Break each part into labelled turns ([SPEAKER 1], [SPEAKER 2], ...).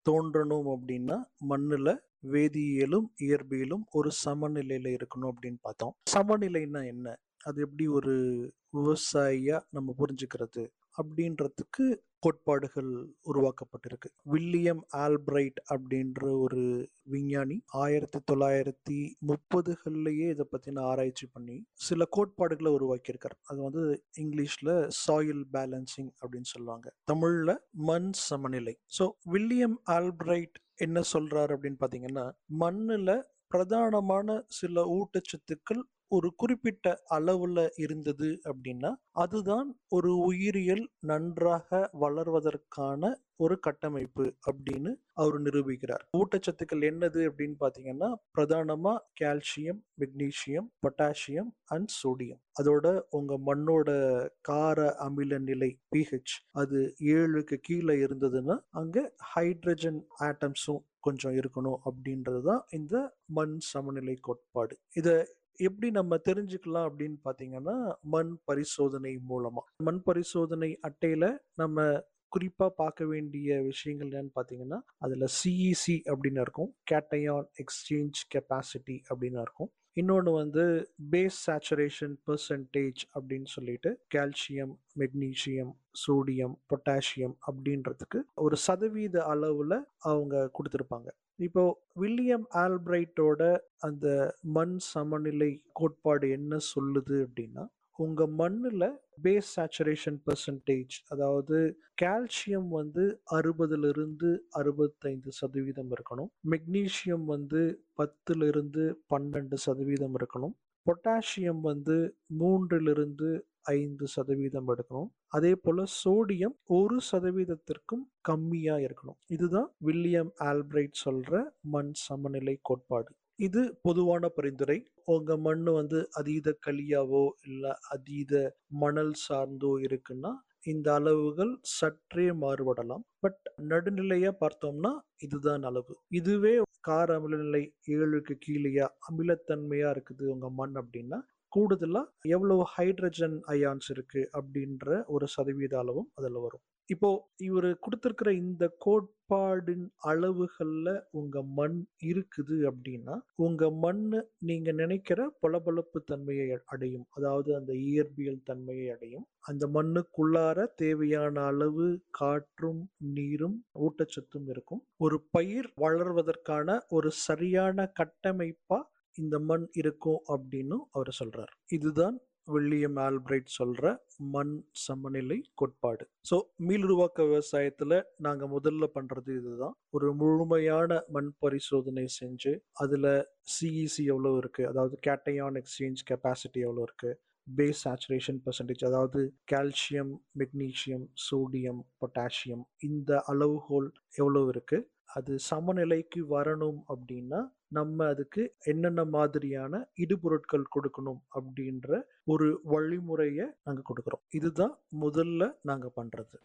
[SPEAKER 1] தோன்றணும் அப்படின்னா மண்ணுல வேதியியலும் இயற்பியலும் ஒரு சமநிலையில இருக்கணும் அப்படின்னு பார்த்தோம் சமநிலைன்னா என்ன அது எப்படி ஒரு விவசாயியா நம்ம புரிஞ்சுக்கிறது அப்படின்றதுக்கு கோட்பாடுகள் உருவாக்கப்பட்டிருக்கு வில்லியம் ஆல்பிரைட் அப்படின்ற ஒரு விஞ்ஞானி ஆயிரத்தி தொள்ளாயிரத்தி முப்பதுகள்லயே இதை பத்தின ஆராய்ச்சி பண்ணி சில கோட்பாடுகளை உருவாக்கியிருக்காரு அது வந்து இங்கிலீஷ்ல சாயில் பேலன்சிங் அப்படின்னு சொல்லுவாங்க தமிழ்ல மண் சமநிலை ஸோ வில்லியம் ஆல்பிரைட் என்ன சொல்றாரு அப்படின்னு பாத்தீங்கன்னா மண்ணுல பிரதானமான சில ஊட்டச்சத்துக்கள் ஒரு குறிப்பிட்ட அளவுல இருந்தது அப்படின்னா அதுதான் ஒரு உயிரியல் நன்றாக வளர்வதற்கான ஒரு கட்டமைப்பு அப்படின்னு அவர் நிரூபிக்கிறார் ஊட்டச்சத்துக்கள் என்னது அப்படின்னு பாத்தீங்கன்னா பிரதானமா calcium magnesium potassium and sodium அதோட உங்க மண்ணோட கார அமில நிலை பிஹெச் அது ஏழுக்கு கீழே இருந்ததுன்னா அங்க ஹைட்ரஜன் ஆட்டம்ஸும் கொஞ்சம் இருக்கணும் அப்படின்றது தான் இந்த மண் சமநிலை கோட்பாடு இத எப்படி நம்ம தெரிஞ்சுக்கலாம் அப்படின்னு பாத்தீங்கன்னா மண் பரிசோதனை மூலமா மண் பரிசோதனை அட்டையில நம்ம குறிப்பா பார்க்க வேண்டிய விஷயங்கள் என்னன்னு பாத்தீங்கன்னா அதுல சிஇசி அப்படின்னு இருக்கும் கேட்டையான் எக்ஸ்சேஞ்ச் கெப்பாசிட்டி அப்படின்னு இருக்கும் இன்னொன்று வந்து பேஸ் சேச்சுரேஷன் பெர்சன்டேஜ் அப்படின்னு சொல்லிட்டு கால்சியம் மெக்னீசியம் சோடியம் பொட்டாசியம் அப்படின்றதுக்கு ஒரு சதவீத அளவுல அவங்க கொடுத்துருப்பாங்க இப்போ வில்லியம் ஆல்பிரைட்டோட அந்த மண் சமநிலை கோட்பாடு என்ன சொல்லுது அப்படின்னா உங்க மண்ணுல பேஸ் சேச்சுரேஷன் பெர்சன்டேஜ் அதாவது கால்சியம் வந்து அறுபதுல இருந்து அறுபத்தைந்து சதவீதம் இருக்கணும் மெக்னீசியம் வந்து பத்துல இருந்து பன்னெண்டு சதவீதம் இருக்கணும் பொட்டாசியம் வந்து மூன்றிலிருந்து ஐந்து சதவீதம் எடுக்கணும் அதே போல சோடியம் ஒரு சதவீதத்திற்கும் கம்மியா இருக்கணும் இதுதான் வில்லியம் ஆல்பிரைட் சொல்ற மண் சமநிலை கோட்பாடு இது பொதுவான பரிந்துரை உங்க மண்ணு வந்து அதீத களியாவோ இல்ல அதீத மணல் சார்ந்தோ இருக்குன்னா இந்த அளவுகள் சற்றே மாறுபடலாம் பட் நடுநிலையா பார்த்தோம்னா இதுதான் அளவு இதுவே கார அமிலநிலை ஏழுக்கு கீழேயா அமிலத்தன்மையா இருக்குது உங்க மண் அப்படின்னா கூடுதலா எவ்வளவு ஹைட்ரஜன் அயான்ஸ் இருக்கு அப்படின்ற ஒரு சதவீத அளவும் அதுல வரும் இப்போ இவர் கொடுத்திருக்கிற இந்த கோட்பாடின் அளவுகள்ல உங்க மண் இருக்குது அப்படின்னா உங்க மண் நீங்க நினைக்கிற பளபளப்பு தன்மையை அடையும் அதாவது அந்த இயற்பியல் தன்மையை அடையும் அந்த மண்ணுக்குள்ளார தேவையான அளவு காற்றும் நீரும் ஊட்டச்சத்தும் இருக்கும் ஒரு பயிர் வளர்வதற்கான ஒரு சரியான கட்டமைப்பா இந்த மண் இருக்கும் அப்படின்னு அவர் சொல்றார் இதுதான் வில்லியம் ஆல்பிரைட் சொல்ற மண் சமநிலை கோட்பாடு ஸோ மீளுருவாக்க விவசாயத்துல நாங்க முதல்ல பண்றது இதுதான் ஒரு முழுமையான மண் பரிசோதனை செஞ்சு அதுல சிஇசி எவ்வளவு இருக்கு அதாவது கேட்டையான் எக்ஸ்சேஞ்ச் கெப்பாசிட்டி எவ்வளவு இருக்கு பேஸ் சேச்சுரேஷன் பர்சன்டேஜ் அதாவது கால்சியம் மெக்னீசியம் சோடியம் பொட்டாசியம் இந்த அளவுகோல் எவ்வளவு இருக்கு அது சமநிலைக்கு வரணும் அப்படின்னா நம்ம அதுக்கு என்னென்ன மாதிரியான இடுபொருட்கள் கொடுக்கணும் அப்படின்ற ஒரு வழிமுறையை நாங்க கொடுக்கறோம் இதுதான் முதல்ல நாங்க பண்றது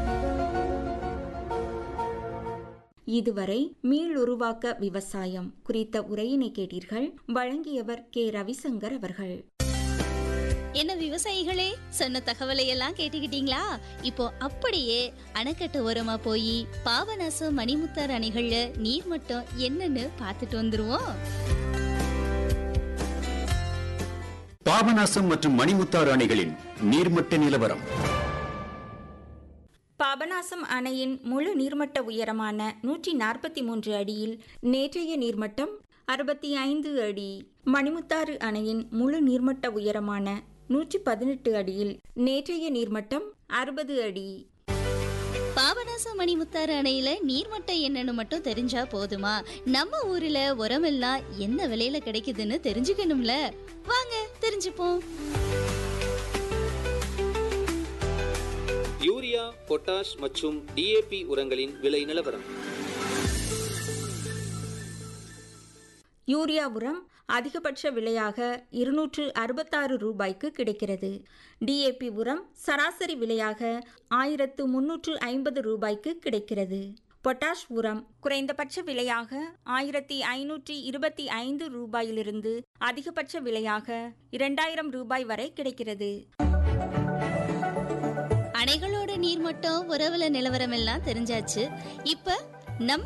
[SPEAKER 2] இதுவரை மீளுருவாக்க விவசாயம் குறித்த உரையினை கேட்டீர்கள் வழங்கியவர் கே ரவிசங்கர் அவர்கள்
[SPEAKER 3] என்ன விவசாயிகளே சொன்ன தகவலை எல்லாம் கேட்டுக்கிட்டீங்களா இப்போ அப்படியே அணைக்கட்டு ஓரமா போய் பாபநாசம் மணிமுத்தார் அணைகள்ல நீர் மட்டம் என்னன்னு பார்த்துட்டு வந்துருவோம்
[SPEAKER 4] பாபநாசம் மற்றும் மணிமுத்தாறு அணைகளின் நீர்மட்ட நிலவரம்
[SPEAKER 2] பாபநாசம் அணையின் முழு நீர்மட்ட உயரமான நூற்றி நாற்பத்தி மூன்று அடியில் நேற்றைய நீர்மட்டம் அறுபத்தி ஐந்து அடி மணிமுத்தாறு அணையின் முழு நீர்மட்ட உயரமான நூற்றி பதினெட்டு அடியில் நேற்றைய நீர்மட்டம் அறுபது அடி
[SPEAKER 3] பாபநாசம் மணிமுத்தாறு அணையில நீர்மட்டம் என்னன்னு மட்டும் தெரிஞ்சா போதுமா நம்ம ஊர்ல உரமெல்லாம் என்ன விலையில கிடைக்குதுன்னு தெரிஞ்சுக்கணும்ல வாங்க தெரிஞ்சுப்போம்
[SPEAKER 5] யூரியா பொட்டாஷ் மற்றும் டிஏபி உரங்களின் விலை நிலவரம்
[SPEAKER 2] யூரியா உரம் அதிகபட்ச விலையாக இருநூற்று அறுபத்தாறு ரூபாய்க்கு கிடைக்கிறது டிஏபி உரம் சராசரி விலையாக ஆயிரத்து முன்னூற்று ஐம்பது ரூபாய்க்கு கிடைக்கிறது பொட்டாஷ் உரம் குறைந்தபட்ச விலையாக ஆயிரத்தி ஐநூற்றி இருபத்தி ஐந்து ரூபாயிலிருந்து அதிகபட்ச விலையாக இரண்டாயிரம் ரூபாய் வரை கிடைக்கிறது
[SPEAKER 3] அணைகளோட நீர்மட்டம் உறவுல நிலவரம் எல்லாம் தெரிஞ்சாச்சு இப்ப நம்ம